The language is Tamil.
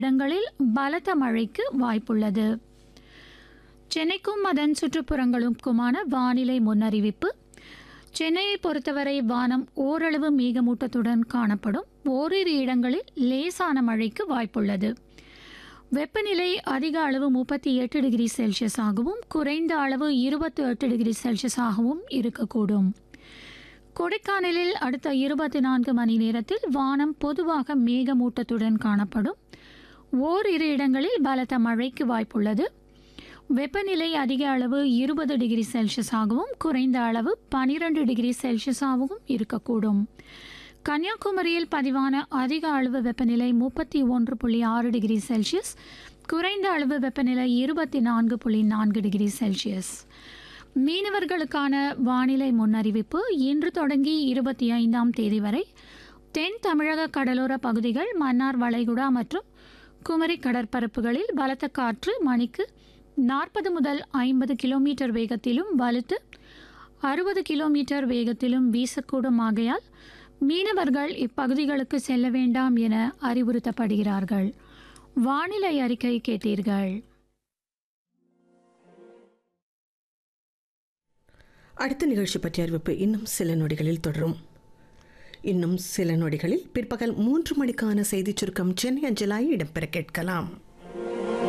இடங்களில் பலத்த மழைக்கு வாய்ப்புள்ளது சென்னைக்கும் அதன் சுற்றுப்புறங்களுக்குமான வானிலை முன்னறிவிப்பு சென்னையை பொறுத்தவரை வானம் ஓரளவு மேகமூட்டத்துடன் காணப்படும் ஓரிரு இடங்களில் லேசான மழைக்கு வாய்ப்புள்ளது வெப்பநிலை அதிக அளவு முப்பத்தி எட்டு டிகிரி செல்சியஸ் ஆகவும் குறைந்த அளவு இருபத்தி எட்டு டிகிரி செல்சியஸ் ஆகவும் இருக்கக்கூடும் கொடைக்கானலில் அடுத்த இருபத்தி நான்கு மணி நேரத்தில் வானம் பொதுவாக மேகமூட்டத்துடன் காணப்படும் ஓரிரு இடங்களில் பலத்த மழைக்கு வாய்ப்புள்ளது வெப்பநிலை அதிக அளவு இருபது டிகிரி செல்சியஸ் ஆகவும் குறைந்த அளவு பனிரெண்டு டிகிரி செல்சியஸ் ஆகவும் இருக்கக்கூடும் கன்னியாகுமரியில் பதிவான அதிக அளவு வெப்பநிலை முப்பத்தி ஒன்று புள்ளி ஆறு டிகிரி செல்சியஸ் குறைந்த அளவு வெப்பநிலை இருபத்தி நான்கு புள்ளி நான்கு டிகிரி செல்சியஸ் மீனவர்களுக்கான வானிலை முன்னறிவிப்பு இன்று தொடங்கி இருபத்தி ஐந்தாம் தேதி வரை தென் தமிழக கடலோர பகுதிகள் மன்னார் வளைகுடா மற்றும் குமரி கடற்பரப்புகளில் பலத்த காற்று மணிக்கு நாற்பது முதல் ஐம்பது கிலோமீட்டர் வேகத்திலும் வலுத்து அறுபது கிலோமீட்டர் வேகத்திலும் வீசக்கூடும் ஆகையால் மீனவர்கள் இப்பகுதிகளுக்கு செல்ல வேண்டாம் என அறிவுறுத்தப்படுகிறார்கள் வானிலை அறிக்கை கேட்டீர்கள் அடுத்த நிகழ்ச்சி பற்றிய அறிவிப்பு இன்னும் சில நொடிகளில் தொடரும் இன்னும் சில நொடிகளில் பிற்பகல் மூன்று மணிக்கான செய்திச் சுருக்கம் சென்னை அஞ்சலாய் இடம்பெற கேட்கலாம்